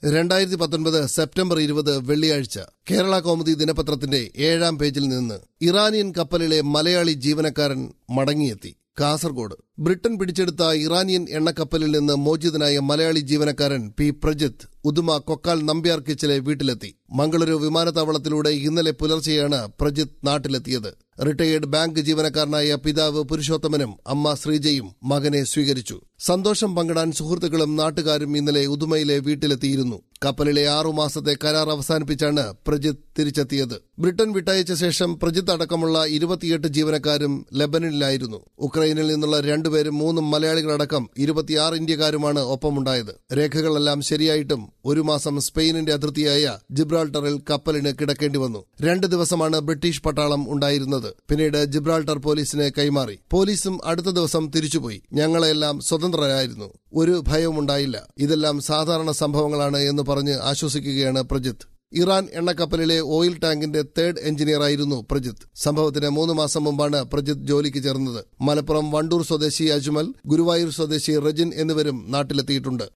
രണ്ടായിരത്തി പത്തൊൻപത് സെപ്റ്റംബർ ഇരുപത് വെള്ളിയാഴ്ച കേരള കൗമുദി ദിനപത്രത്തിന്റെ ഏഴാം പേജിൽ നിന്ന് ഇറാനിയൻ കപ്പലിലെ മലയാളി ജീവനക്കാരൻ മടങ്ങിയെത്തി കാസർഗോഡ് ബ്രിട്ടൻ പിടിച്ചെടുത്ത ഇറാനിയൻ എണ്ണക്കപ്പലിൽ നിന്ന് മോചിതനായ മലയാളി ജീവനക്കാരൻ പി പ്രജിത്ത് ഉദുമ കൊക്കാൽ നമ്പ്യാർ കിച്ചിലെ വീട്ടിലെത്തി മംഗളൂരു വിമാനത്താവളത്തിലൂടെ ഇന്നലെ പുലർച്ചെയാണ് പ്രജിത്ത് നാട്ടിലെത്തിയത് റിട്ടയേർഡ് ബാങ്ക് ജീവനക്കാരനായ പിതാവ് പുരുഷോത്തമനും അമ്മ ശ്രീജയും മകനെ സ്വീകരിച്ചു സന്തോഷം പങ്കിടാൻ സുഹൃത്തുക്കളും നാട്ടുകാരും ഇന്നലെ ഉദുമയിലെ വീട്ടിലെത്തിയിരുന്നു കപ്പലിലെ ആറു മാസത്തെ കരാർ അവസാനിപ്പിച്ചാണ് പ്രജിത്ത് തിരിച്ചെത്തിയത് ബ്രിട്ടൻ വിട്ടയച്ച ശേഷം പ്രജിത്ത് അടക്കമുള്ള ഇരുപത്തിയെട്ട് ജീവനക്കാരും ലബനനിലായിരുന്നു ഉക്രൈനിൽ നിന്നുള്ള രണ്ടുപേരും മൂന്നും മലയാളികളടക്കം ഇരുപത്തിയാറ് ഇന്ത്യക്കാരുമാണ് ഒപ്പമുണ്ടായത് രേഖകളെല്ലാം ശരിയായിട്ടും ഒരു മാസം സ്പെയിനിന്റെ അതിർത്തിയായ ജിബ്രാൾട്ടറിൽ കപ്പലിന് കിടക്കേണ്ടി വന്നു രണ്ട് ദിവസമാണ് ബ്രിട്ടീഷ് പട്ടാളം ഉണ്ടായിരുന്നത് പിന്നീട് ജിബ്രാൾട്ടർ പോലീസിനെ കൈമാറി പോലീസും അടുത്ത ദിവസം തിരിച്ചുപോയി ഞങ്ങളെല്ലാം സ്വതന്ത്രരായിരുന്നു ഒരു ഭയവും ഉണ്ടായില്ല ഇതെല്ലാം സാധാരണ സംഭവങ്ങളാണ് എന്ന് പറഞ്ഞ് ആശ്വസിക്കുകയാണ് പ്രജിത്ത് ഇറാൻ എണ്ണക്കപ്പലിലെ ഓയിൽ ടാങ്കിന്റെ തേർഡ് എഞ്ചിനീയറായിരുന്നു പ്രജിത്ത് സംഭവത്തിന് മൂന്ന് മാസം മുമ്പാണ് പ്രജിത്ത് ജോലിക്ക് ചേർന്നത് മലപ്പുറം വണ്ടൂർ സ്വദേശി അജ്മൽ ഗുരുവായൂർ സ്വദേശി റജിൻ എന്നിവരും നാട്ടിലെത്തിയിട്ടുണ്ട്